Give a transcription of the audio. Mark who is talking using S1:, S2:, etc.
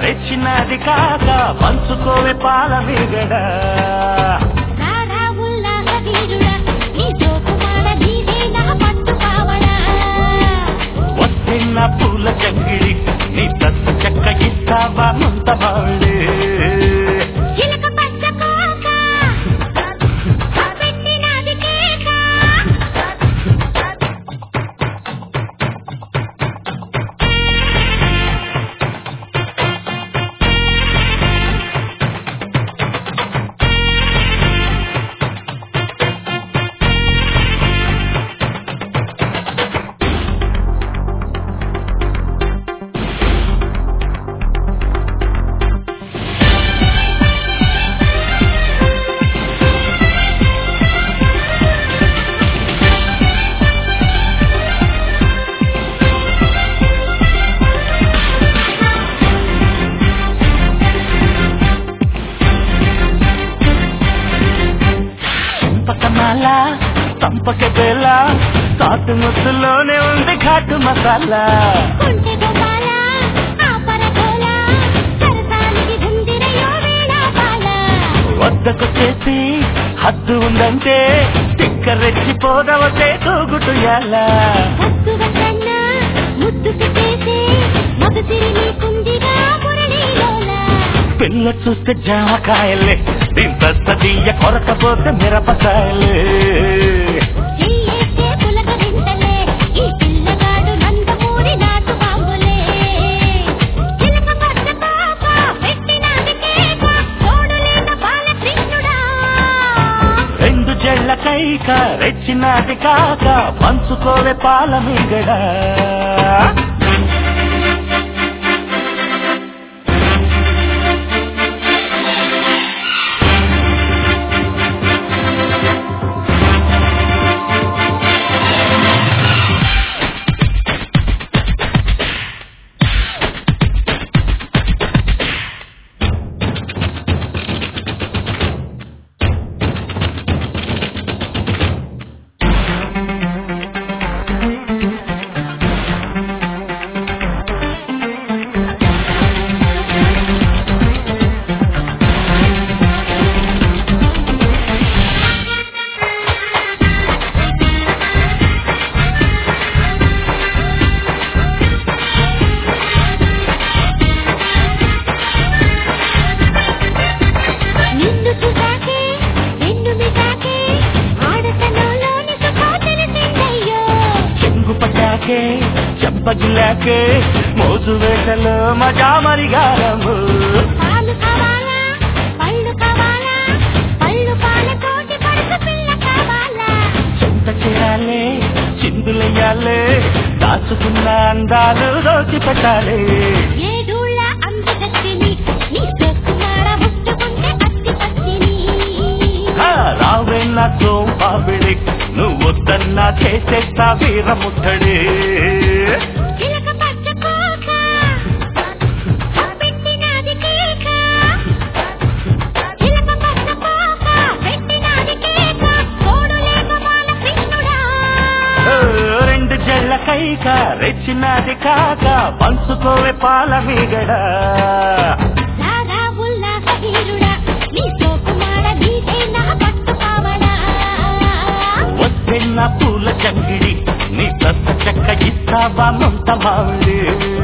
S1: రెచ్చినది కాక పంచుకోవే పాల మీగడ
S2: రారా ఉల్లాస వీరుడా నీ జోకుమార నీదే నా పట్టు కావడా
S1: వస్తున్న పూల చంగిడి నీ తస్సు చెక్క ఇస్తావా ముంత బాళ్ళే
S2: చిలక పచ్చ కోక పెట్టినది కేక
S1: చంపకమాల చంపక బేల తాటు ముద్దులోనే ఉంది ఘాటు మసాలా
S2: కొంటె గోపాల ఆపర గోల సరసానికి గుందిరయో వేళ బాల
S1: వద్దకు చేసి హద్దు ఉందంటే తిక్క రెచ్చిపోదవతే తూగుటుయాలా
S2: వస్తువ కన్నా ముద్దుకు చేసే మగసిరి నీకుందిగా మురళీలోల
S1: పిల్ల చూస్తే జామకాయలే దీంత దీయ కొరకపోతే మిరపకాయలే
S2: చెయ్యేస్తే పులకరింతలే ఈ పిల్లగాడు నందమూరి నాటు బాంబులే చిలక పచ్చ పాప పెట్టినది కేక తోడులేన బాలకృష్ణుడా
S1: రెండు జళ్ళ కైక రెచ్చినాది కాక పంచుకోవే పాల మీగడ
S2: నిన్ను చూసాకే నిన్ను మిటాకే ఆడతనంలోని సుఖం తెలిసిందయ్యో
S1: చెంగు పటాకే చెంపగిలాకే మోజు వేటలో మజా మరిగారము
S2: పాలు కావాలా పళ్ళు కావాలా పళ్ళు పాలతోటి పడుకు పిల్ల కావాలా
S1: చింత చేయాలే చిందులయ్యాలే దాచుకున్న అందాలు దోచి పెట్టాలి
S2: ఏడూళ్ళ అందగత్తిని నీ సొక్కుమార ముట్టుకుంటే అత్తి పత్తిని
S1: రావే నా సోంపాబిడి నువ్వు వద్దన్నా చేసేస్తా వీరముట్టడి
S2: చిలక పచ్చ కోక పెట్టినది కేక చిలక పచ్చ కోక పెట్టినది కేక తోడు లేక బాలకృష్ణుడా
S1: రెండు జళ్ళ కైక రెచ్చినది కాక పంచుకోవే పాల మీగడ
S2: రారా ఉల్లాస వీరుడా నీ సోకుమార నీదే నా పట్టు కావడా
S1: వద్దెన్న పూల చంగిడి నీ దస్త చెక్క ఇస్తావా ముంత మావిడి